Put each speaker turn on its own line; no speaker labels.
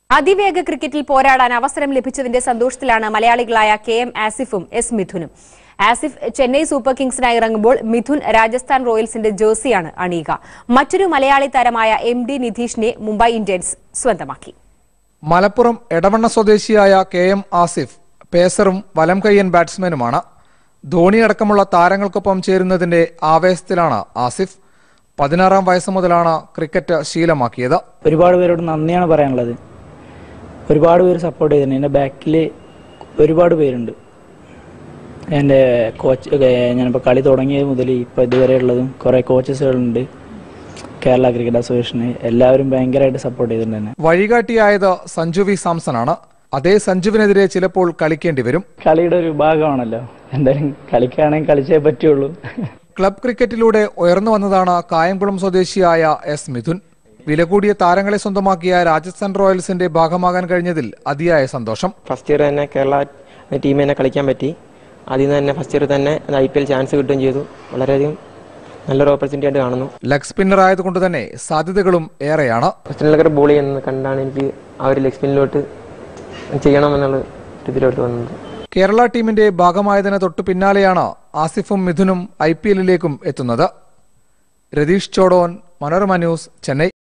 അതിവേഗ ക്രിക്കറ്റിൽ പോരാടാൻ അവസരം ലഭിച്ചതിന്റെ സന്തോഷത്തിലാണ് മലയാളികളായ കെ എം ആസിഫും എസ് മിഥുനും ആസിഫ് ചെന്നൈ സൂപ്പർ കിങ്സിനായി ഇറങ്ങുമ്പോൾ മിഥുൻ രാജസ്ഥാൻ റോയൽസിന്റെ ജേഴ്സിയാണ് അണിയുക മറ്റൊരു മലയാളി താരമായ എം ഡി നിധീഷിനെ മുംബൈ ഇന്ത്യൻസ് സ്വന്തമാക്കി
മലപ്പുറം എടവണ്ണ സ്വദേശിയായ കെ എം ആസിഫ് പേസറും വലം കയ്യൻ ബാറ്റ്സ്മാനുമാണ് ധോണി അടക്കമുള്ള താരങ്ങൾക്കൊപ്പം ചേരുന്നതിന്റെ ആവേശത്തിലാണ് ആസിഫ് പതിനാറാം വയസ്സ് മുതലാണ് ക്രിക്കറ്റ് ശീലമാക്കിയത്
ഒരുപാട് പേരോട് നന്ദിയാണ് പറയാനുള്ളത് ഒരുപാട് പേര് സപ്പോർട്ട് ചെയ്തിട്ടുണ്ട് എൻ്റെ ബാക്കിൽ ഒരുപാട് പേരുണ്ട് എൻ്റെ കോച്ച് ഞാനിപ്പോൾ കളി തുടങ്ങിയത് മുതൽ ഇപ്പോൾ ഇതുവരെ ഉള്ളതും കുറേ കോച്ചസുകളുണ്ട് കേരള ക്രിക്കറ്റ് അസോസിയേഷന് എല്ലാവരും ഭയങ്കരമായിട്ട് സപ്പോർട്ട് ചെയ്തിട്ടുണ്ട് എന്നെ
വഴികാട്ടിയായത് സഞ്ജു വി സാംസണാണ് അതേ സഞ്ജുവിനെതിരെ ചിലപ്പോൾ കളിക്കേണ്ടി വരും
കളിയുടെ ഒരു ഭാഗമാണല്ലോ എന്തായാലും കളിക്കുകയാണെങ്കിൽ കളിച്ചേ പറ്റുള്ളൂ
ക്ലബ് ക്രിക്കറ്റിലൂടെ ഉയർന്നു വന്നതാണ് കായംകുളം സ്വദേശിയായ എസ് മിഥുൻ വില കൂടിയ താരങ്ങളെ സ്വന്തമാക്കിയ രാജസ്ഥാൻ റോയൽസിന്റെ ഭാഗമാകാൻ കഴിഞ്ഞതിൽ അതിയായ സന്തോഷം
ഫസ്റ്റ് ഇയർ തന്നെ കേരള ടീമിൽ തന്നെ കളിക്കാൻ പറ്റി അതിൽ നിന്ന് തന്നെ ഫസ്റ്റ് ഇയർ തന്നെ ഐ പി എൽ ചാൻസ് കിട്ടുകയും ചെയ്തു വളരെയധികം നല്ലൊരു ഓപ്പർച്യൂണിറ്റി ആയിട്ട് കാണുന്നു
ലെഗ് സ്പിന്നർ ആയതുകൊണ്ട് തന്നെ സാധ്യതകളും ഏറെയാണ്
ഓസ്ട്രേലിയക്കാർ ബോൾ ചെയ്യുന്നത് കണ്ടാണ് എനിക്ക് ആ ഒരു ലെഗ് സ്പിന്നിലോട്ട് ചെയ്യണമെന്നുള്ള ഒരു ഇതിലോട്ട് വന്നത്
കേരള ടീമിന്റെ ഭാഗമായതിന് തൊട്ടു പിന്നാലെയാണ് ആസിഫും മിഥുനും ഐ പി എല്ലിലേക്കും എത്തുന്നത് രതീഷ് ചോഡോൻ മനോരമ ന്യൂസ് ചെന്നൈ